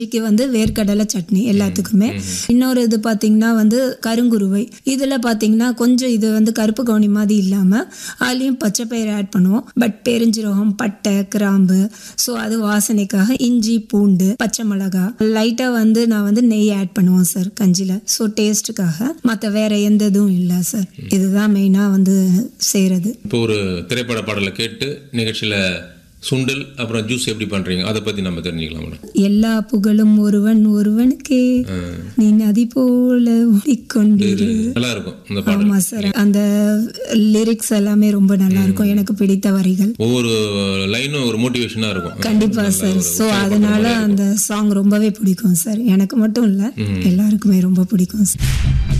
இதுக்கு வந்து வேர்க்கடலை சட்னி எல்லாத்துக்குமே இன்னொரு இது பார்த்தீங்கன்னா வந்து கருங்குருவை இதில் பார்த்தீங்கன்னா கொஞ்சம் இது வந்து கருப்பு கவுனி மாதிரி இல்லாமல் அதுலேயும் பச்சை பயிர் ஆட் பண்ணுவோம் பட் பெருஞ்சீரகம் பட்டை கிராம்பு ஸோ அது வாசனைக்காக இஞ்சி பூண்டு பச்சை மிளகா லைட்டாக வந்து நான் வந்து நெய் ஆட் பண்ணுவோம் சார் கஞ்சியில் ஸோ டேஸ்ட்டுக்காக மற்ற வேற எந்த இதுவும் இல்லை சார் இதுதான் மெயினாக வந்து செய்கிறது இப்போ ஒரு திரைப்பட பாடலை கேட்டு நிகழ்ச்சியில் சுண்டல் அப்புறம் ஜூஸ் எப்படி பண்ணுறீங்க அதை பற்றி நம்ம தெரிஞ்சுக்கலாம் மேடம் எல்லா புகழும் ஒருவன் ஒருவனுக்கே நீ நதி போல ஓடிக்கொண்டிரு நல்லா இருக்கும் இந்த பாடல் ஆமா சார் அந்த லிரிக்ஸ் எல்லாமே ரொம்ப நல்லா இருக்கும் எனக்கு பிடித்த வரிகள் ஒவ்வொரு லைனும் ஒரு மோட்டிவேஷனாக இருக்கும் கண்டிப்பா சார் ஸோ அதனால அந்த சாங் ரொம்பவே பிடிக்கும் சார் எனக்கு மட்டும் இல்லை எல்லாருக்குமே ரொம்ப பிடிக்கும் சார்